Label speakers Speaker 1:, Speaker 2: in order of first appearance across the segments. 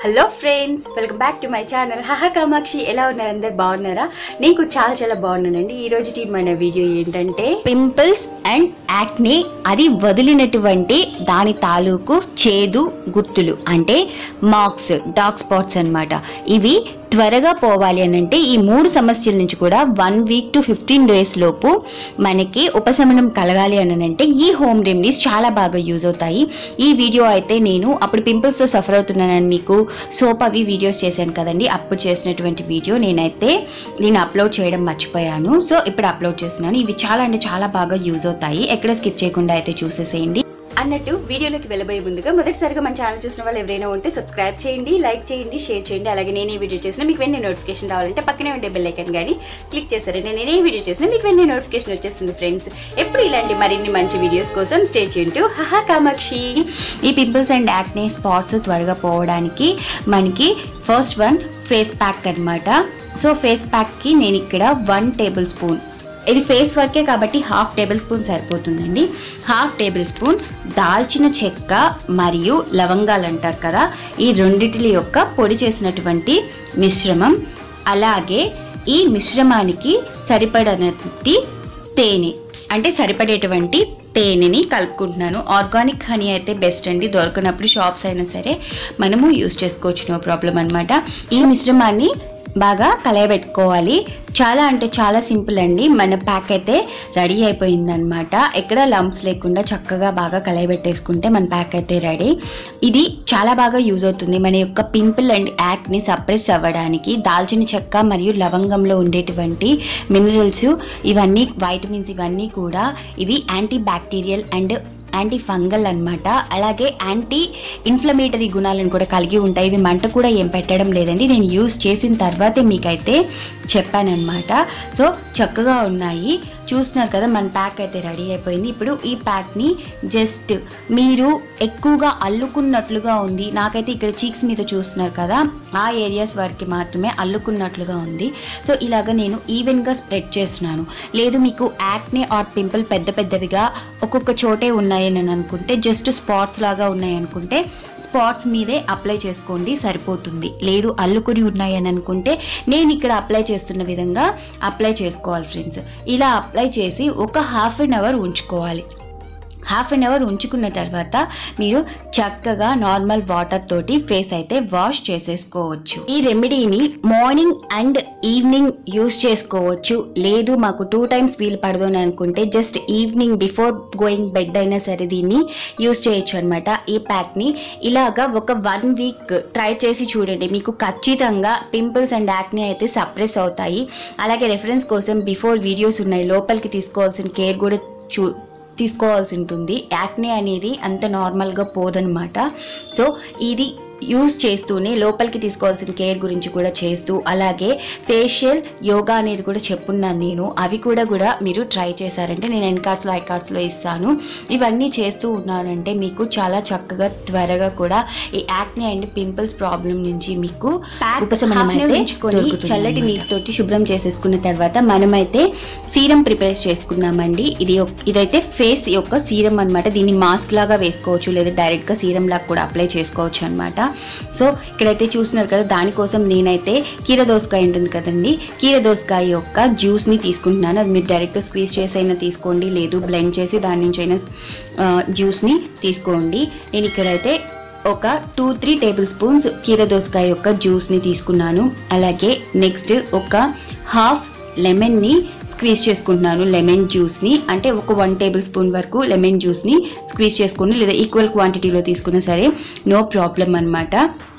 Speaker 1: hello friends welcome back to my channel హహ కామాక్షి ఎలా ఉన్నారు అందరు బాగున్నారా నేను కూడా చాలా చాలా బాగున్నానండి ఈ రోజు మన వీడియో ఏంటంటే పింపుల్స్ అండ్ యాక్నే అది వదిలినటువంటి దాని తాలూకు చేదు గుర్తులు అంటే మార్క్స్ డార్క్ స్పాట్స్ అన్నమాట ఇవి త్వరగా పోవాలి అని అంటే ఈ మూడు సమస్యల నుంచి కూడా one week to fifteen days లోపు మనకి ఉపశమనం కలగాలి అని అంటే ఈ హోమ్ రెమెడీస్ చాలా బాగా యూజ్ అవుతాయి ఈ వీడియో అయితే నేను అప్పుడు పింపుల్స్తో సఫర్ అవుతున్నానని మీకు సోప్ అవి వీడియోస్ చేశాను కదండి అప్పుడు చేసినటువంటి వీడియో నేనైతే నేను అప్లోడ్ చేయడం మర్చిపోయాను సో ఇప్పుడు అప్లోడ్ చేస్తున్నాను ఇవి చాలా అంటే చాలా బాగా యూజ్ అవుతాయి ఎక్కడ స్కిప్ చేయకుండా అయితే చూసేసేయండి అన్నట్టు వీడియోలోకి వెళ్ళబోయే ముందుగా మొదటిసారిగా మన ఛానల్ చూసిన వాళ్ళు ఎవరైనా ఉంటే సబ్స్క్రైబ్ చేయండి లైక్ చేయండి షేర్ చేయండి అలాగే నేను ఈ వీడియో చేసినా మీకు వెంటనే నోటిఫికేషన్ రావాలంటే పక్కనే ఉండే బెల్ ఐకన్ కానీ క్లిక్ చేశారంటే నేను ఏ వీడియో చేసినా మీకు వెంటనే నోటిఫికేషన్ వచ్చేస్తుంది ఫ్రెండ్స్ ఎప్పుడు ఇలాంటి మరిన్ని మంచి వీడియోస్ కోసం స్టే చేయంటూ హహా కామాక్షి ఈ పింపుల్స్ అండ్ యాక్నే స్పాట్స్ త్వరగా పోవడానికి మనకి ఫస్ట్ వన్ ఫేస్ ప్యాక్ అన్నమాట సో ఫేస్ ప్యాక్కి నేను ఇక్కడ వన్ టేబుల్ స్పూన్ ఇది ఫేస్ వర్కే కాబట్టి హాఫ్ టేబుల్ స్పూన్ సరిపోతుందండి హాఫ్ టేబుల్ స్పూన్ దాల్చిన చెక్క మరియు లవంగాలు అంటారు కదా ఈ రెండిటి యొక్క పొడి చేసినటువంటి మిశ్రమం అలాగే ఈ మిశ్రమానికి సరిపడనటువంటి తేనె అంటే సరిపడేటువంటి తేనెని కలుపుకుంటున్నాను ఆర్గానిక్ హనీ అయితే బెస్ట్ అండి దొరకనప్పుడు షాప్స్ అయినా సరే మనము యూస్ చేసుకోవచ్చు నో ప్రాబ్లం అనమాట ఈ మిశ్రమాన్ని బాగా కలయబెట్టుకోవాలి చాలా అంటే చాలా సింపుల్ అండి మన ప్యాక్ అయితే రెడీ అయిపోయిందనమాట ఎక్కడ లంప్స్ లేకుండా చక్కగా బాగా కలయబెట్టేసుకుంటే మన ప్యాక్ అయితే రెడీ ఇది చాలా బాగా యూజ్ అవుతుంది మన యొక్క పింపుల్ అండ్ యాక్ని సప్రెస్ అవ్వడానికి దాల్చిన చెక్క మరియు లవంగంలో ఉండేటువంటి మినరల్స్ ఇవన్నీ వైటమిన్స్ ఇవన్నీ కూడా ఇవి anti bacterial and anti fungal అన్నమాట అలాగే యాంటీ ఇన్ఫ్లమేటరీ గుణాలను కూడా కలిగి ఉంటాయి ఇవి మంట కూడా ఏం పెట్టడం లేదండి నేను యూస్ చేసిన తర్వాతే మీకైతే చెప్పానన్నమాట సో చక్కగా ఉన్నాయి చూస్తున్నారు కదా మన ప్యాక్ అయితే రెడీ అయిపోయింది ఇప్పుడు ఈ ప్యాక్ని జస్ట్ మీరు ఎక్కువగా అల్లుకున్నట్లుగా ఉంది నాకైతే ఇక్కడ చీక్స్ మీద చూస్తున్నారు కదా ఆ ఏరియాస్ వరకు మాత్రమే అల్లుకున్నట్లుగా ఉంది సో ఇలాగ నేను ఈవెన్గా స్ప్రెడ్ చేస్తున్నాను లేదు మీకు యాక్నే ఆర్ పింపుల్ పెద్ద పెద్దవిగా ఒక్కొక్క చోటే ఉన్నాయని నేను అనుకుంటే జస్ట్ స్పాట్స్ లాగా ఉన్నాయి అనుకుంటే స్పాట్స్ మీదే అప్లై చేసుకోండి సరిపోతుంది లేదు అల్లుకుని ఉన్నాయని అనుకుంటే నేను ఇక్కడ అప్లై చేస్తున్న విధంగా అప్లై చేసుకోవాలి ఫ్రెండ్స్ ఇలా అప్లై చేసి ఒక హాఫ్ అన్ అవర్ ఉంచుకోవాలి హాఫ్ అన్ అవర్ ఉంచుకున్న తర్వాత మీరు చక్కగా నార్మల్ వాటర్ తోటి ఫేస్ అయితే వాష్ చేసేసుకోవచ్చు ఈ రెమెడీని మార్నింగ్ అండ్ ఈవినింగ్ యూస్ చేసుకోవచ్చు లేదు మాకు టూ టైమ్స్ వీలు పడదు అని అనుకుంటే just evening before going bed అయినా సరే దీన్ని యూస్ చేయొచ్చు అనమాట ఈ ప్యాక్ని ఇలాగా ఒక వన్ వీక్ ట్రై చేసి చూడండి మీకు ఖచ్చితంగా పింపుల్స్ అండ్ యాక్ని అయితే సప్రెస్ అవుతాయి అలాగే రెఫరెన్స్ కోసం బిఫోర్ వీడియోస్ ఉన్నాయి లోపలికి తీసుకోవాల్సిన కేర్ కూడా చూ తీసుకోవాల్సి ఉంటుంది యాక్నే అనేది అంత నార్మల్గా పోదనమాట సో ఇది యూస్ చేస్తూనే లోపలికి తీసుకోవాల్సిన కేర్ గురించి కూడా చేస్తూ అలాగే ఫేషియల్ యోగా అనేది కూడా చెప్పున్నాను నేను అవి కూడా కూడా మీరు ట్రై చేశారంటే నేను ఎన్ కార్డ్స్లో ఐ కార్డ్స్లో ఇస్తాను ఇవన్నీ చేస్తూ ఉన్నానంటే మీకు చాలా చక్కగా త్వరగా కూడా ఈ యాక్నే అండ్ పింపుల్స్ ప్రాబ్లం నుంచి మీకు ఉపశమనం అయితే దొరుకుతుంది చల్లటి నీటితోటి శుభ్రం చేసేసుకున్న తర్వాత మనమైతే సీరం ప్రిపేర్ చేసుకుందామండి ఇది ఒక- ఇదైతే ఫేస్ యొక్క సీరం అన్నమాట దీన్ని మాస్క్ లాగా వేసుకోవచ్చు లేదా డైరెక్ట్గా సీరం లాగా కూడా అప్లై చేసుకోవచ్చు అనమాట సో ఇక్కడైతే చూస్తున్నారు కదా దానికోసం నేనైతే కీర దోసకాయ ఉంటుంది కదండి కీర దోసకాయ యొక్క జ్యూస్ని తీసుకుంటున్నాను అది మీరు డైరెక్ట్గా స్క్వీజ్ చేసి అయినా తీసుకోండి లేదు బ్లెండ్ చేసి దాని నుంచి అయినా జ్యూస్ని తీసుకోండి నేను ఇక్కడైతే ఒక టూ త్రీ టేబుల్ స్పూన్స్ కీర దోసకాయ యొక్క జ్యూస్ని తీసుకున్నాను అలాగే నెక్స్ట్ ఒక హాఫ్ లెమన్ని స్క్వీజ్ చేసుకుంటున్నాను లెమన్ జ్యూస్ని అంటే ఒక వన్ టేబుల్ స్పూన్ వరకు లెమన్ జ్యూస్ని స్క్వీజ్ చేసుకుని లేదా ఈక్వల్ క్వాంటిటీలో తీసుకున్నా సరే నో ప్రాబ్లం అన్నమాట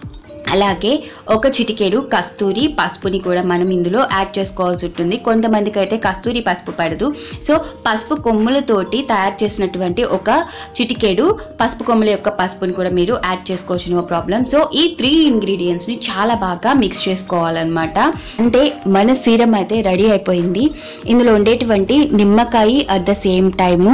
Speaker 1: అలాగే ఒక చిటికెడు కస్తూరి పసుపుని కూడా మనం ఇందులో యాడ్ చేసుకోవాల్సి ఉంటుంది కొంతమందికి అయితే కస్తూరి పసుపు పడదు సో పసుపు కొమ్ములతోటి తయారు చేసినటువంటి ఒక చిటికెడు పసుపు కొమ్ముల యొక్క పసుపుని కూడా మీరు యాడ్ చేసుకోవచ్చు నో ప్రాబ్లం సో ఈ త్రీ ఇంగ్రీడియంట్స్ని చాలా బాగా మిక్స్ చేసుకోవాలన్నమాట అంటే మన సీరం అయితే రెడీ అయిపోయింది ఇందులో ఉండేటువంటి నిమ్మకాయ అట్ ద సేమ్ టైము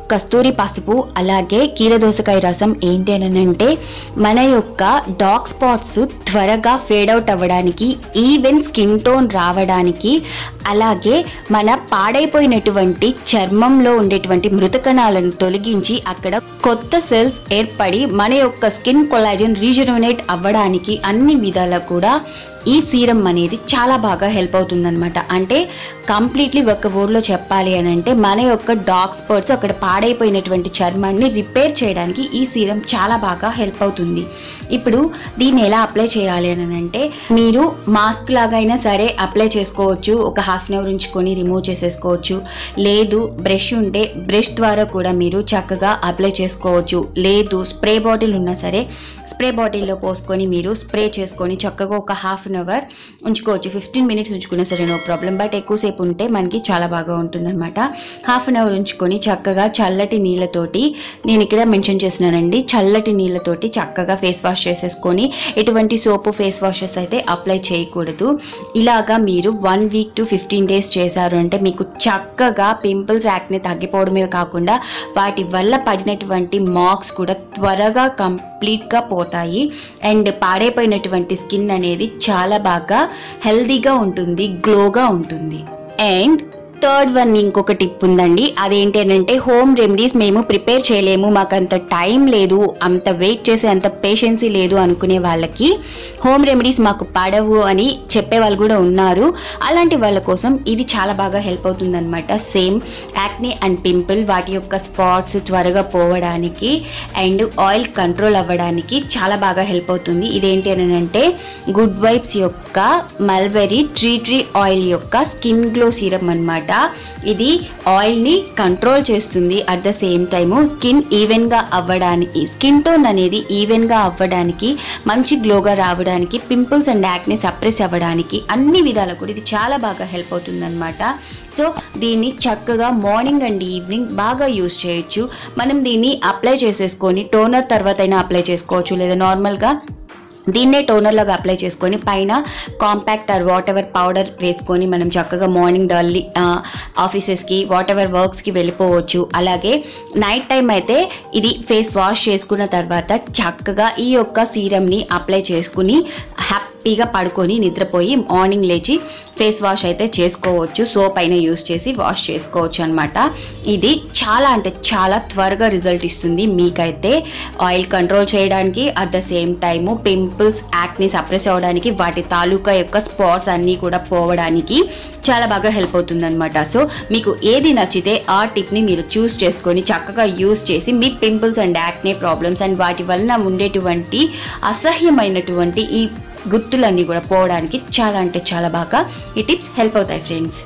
Speaker 1: కస్తూరి పసుపు అలాగే కీరదోసకాయ రసం ఏంటి అని అంటే మన యొక్క డార్క్ స్పాట్స్ త్వరగా ఫేడ్ అవుట్ అవ్వడానికి ఈవెన్ స్కిన్ టోన్ రావడానికి అలాగే మన పాడైపోయినటువంటి చర్మంలో ఉండేటువంటి మృత కణాలను తొలగించి అక్కడ కొత్త సెల్స్ ఏర్పడి మన యొక్క స్కిన్ కొలాజన్ రీజనరేట్ అవ్వడానికి అన్ని విధాలా కూడా ఈ సీరం అనేది చాలా బాగా హెల్ప్ అవుతుందన్నమాట అంటే కంప్లీట్లీ ఒక వర్డ్లో చెప్పాలి అని అంటే మన యొక్క డాగ్ స్పర్ట్స్ అక్కడ పాడైపోయినటువంటి చర్మాన్ని రిపేర్ చేయడానికి ఈ సీరం చాలా బాగా హెల్ప్ అవుతుంది ఇప్పుడు దీన్ని ఎలా అప్లై చేయాలి అని అంటే మీరు మాస్క్ లాగైనా సరే అప్లై చేసుకోవచ్చు ఒక హాఫ్ అన్ అవర్ ఉంచుకొని రిమూవ్ చేసేసుకోవచ్చు లేదు బ్రష్ ఉంటే బ్రష్ ద్వారా కూడా మీరు చక్కగా అప్లై చేసుకోవచ్చు లేదు స్ప్రే బాటిల్ ఉన్నా సరే స్ప్రే బాటిల్లో పోసుకొని మీరు స్ప్రే చేసుకొని చక్కగా ఒక హాఫ్ అన్ అవర్ ఉంచుకోవచ్చు ఫిఫ్టీన్ మినిట్స్ ఉంచుకున్నా సరే నో ప్రాబ్లం బట్ ఎక్కువసేపు ఉంటే మనకి చాలా బాగా ఉంటుందన్నమాట హాఫ్ అన్ అవర్ ఉంచుకొని చక్కగా చల్లటి నీళ్ళతోటి నేను ఇక్కడ మెన్షన్ చేస్తున్నానండి చల్లటి నీళ్ళతోటి చక్కగా ఫేస్ వాష్ చేసేసుకొని ఎటువంటి సోపు ఫేస్ వాషెస్ అయితే అప్లై చేయకూడదు ఇలాగా మీరు one week to fifteen days చేశారు అంటే మీకు చక్కగా పింపుల్స్ యాక్ని తగ్గిపోవడమే కాకుండా వాటి వల్ల పడినటువంటి మార్క్స్ కూడా త్వరగా కంప్లీట్గా పోతాయి అండ్ పాడైపోయినటువంటి స్కిన్ అనేది చాలా బాగా హెల్దీగా ఉంటుంది గ్లోగా ఉంటుంది అండ్ థర్డ్ వన్ ఇంకొక టిప్ ఉందండి అదేంటి అని అంటే హోమ్ రెమెడీస్ మేము ప్రిపేర్ చేయలేము మాకు అంత టైం లేదు అంత వెయిట్ చేసే అంత పేషెన్సీ లేదు అనుకునే వాళ్ళకి హోమ్ రెమెడీస్ మాకు పడవు అని చెప్పే వాళ్ళు కూడా ఉన్నారు అలాంటి వాళ్ళ కోసం ఇది చాలా బాగా హెల్ప్ అవుతుంది అనమాట సేమ్ యాక్ని అండ్ పింపుల్ వాటి యొక్క స్పాట్స్ త్వరగా పోవడానికి అండ్ ఆయిల్ కంట్రోల్ అవ్వడానికి చాలా బాగా హెల్ప్ అవుతుంది ఇదేంటి అని అంటే గుడ్ వైబ్స్ యొక్క మల్బెరీ ట్రీ ట్రీ ఆయిల్ యొక్క స్కిన్ గ్లో సీరం అన్నమాట ఇది ఆయిల్ని కంట్రోల్ చేస్తుంది at the same time skin ఈవెన్గా అవ్వడానికి స్కిన్ టోన్ అనేది ఈవెన్గా అవ్వడానికి మంచి గ్లోగా రావడానికి పింపుల్స్ అండ్ యాక్ని సప్రెస్ అవ్వడానికి అన్ని విధాలు కూడా ఇది చాలా బాగా హెల్ప్ అవుతుందన్నమాట సో దీన్ని చక్కగా మార్నింగ్ అండ్ ఈవినింగ్ బాగా యూస్ చేయొచ్చు మనం దీన్ని అప్లై చేసేసుకొని టోనర్ తర్వాత అయినా అప్లై చేసుకోవచ్చు లేదా నార్మల్గా దీన్నే టోనర్లాగా అప్లై చేసుకొని పైన compact or whatever powder వేసుకొని మనం చక్కగా మార్నింగ్ డల్లీ ఆఫీసెస్కి వాట్ ఎవర్ వర్క్స్కి వెళ్ళిపోవచ్చు అలాగే నైట్ టైం అయితే ఇది ఫేస్ వాష్ చేసుకున్న తర్వాత చక్కగా ఈ యొక్క సీరమ్ని అప్లై చేసుకుని హ్యాపీగా పడుకొని నిద్రపోయి మార్నింగ్ లేచి ఫేస్ వాష్ అయితే చేసుకోవచ్చు సోప్ అయినా యూస్ చేసి వాష్ చేసుకోవచ్చు అనమాట ఇది చాలా అంటే చాలా త్వరగా రిజల్ట్ ఇస్తుంది మీకైతే ఆయిల్ కంట్రోల్ చేయడానికి at the same time pimples acne suppress అవ్వడానికి వాటి తాలూకా యొక్క స్పాట్స్ అన్నీ కూడా పోవడానికి చాలా బాగా హెల్ప్ అవుతుంది అనమాట సో మీకు ఏది నచ్చితే ఆ టిప్ని మీరు చూస్ చేసుకొని చక్కగా యూస్ చేసి మీ pimples and acne problems and వాటి వలన ఉండేటువంటి అసహ్యమైనటువంటి ఈ గుర్తులన్నీ కూడా పోవడానికి చాలా అంటే చాలా బాగా ఈ టిప్స్ హెల్ప్ అవుతాయి ఫ్రెండ్స్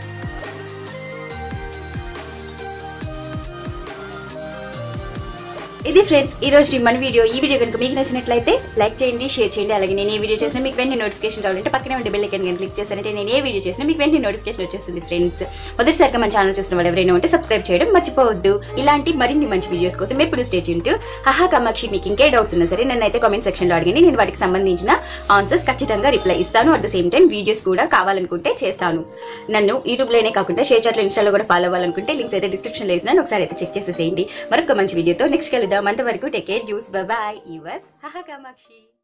Speaker 1: ఇది ఫ్రెండ్స్ ఈ రోజు మన వీడియో ఈ వీడియో కనుక మీకు నచ్చినట్లయితే లైక్ చేయండి షేర్ చేయండి అలాగే నేను ఏ వీడియో చేసినా మీకు వెంటనే నోటిఫికేషన్ రావాలంటే పక్కనే ఉండే బెల్ ఐకన్ క్లిక్ చేశారంటే నేను ఏ వీడియో చేసినా మీకు వెంటనే నోటిఫికేషన్ వచ్చేస్తుంది ఫ్రెండ్స్ మొదటిసారిగా మన ఛానల్ చూసిన వాళ్ళు ఎవరైనా ఉంటే సబ్స్క్రైబ్ చేయడం మర్చిపోవద్దు ఇలాంటి మరిన్ని మంచి వీడియోస్ కోసం ఎప్పుడు స్టేట్ ఉంటూ హహా కామాక్షి మీకు ఇంకే డౌట్స్ ఉన్నా సరే నన్ను అయితే కామెంట్ సెక్షన్ లో అడిగింది నేను వాటికి సంబంధించిన ఆన్సర్స్ ఖచ్చితంగా రిప్లై ఇస్తాను at the same time videos కూడా కావాలనుకుంటే చేస్తాను నన్ను యూట్యూబ్ లోనే కాకుండా షేర్ చాట్లో ఇన్స్టాలో కూడా ఫాలో అవ్వాలనుకుంటే లింక్స్ అయితే డిస్క్రిప్షన్ లో ఇస్తున్నాను ఒకసారి అయితే చెక్ చేసేసేయండి మరొక మంచి వీడియోతో నెక్స్ట్ కలుద్దాం అంతవరకు టేక్ కేర్ జ్యూస్ బాయ్ ఈ వాస్ హహా కామాక్షి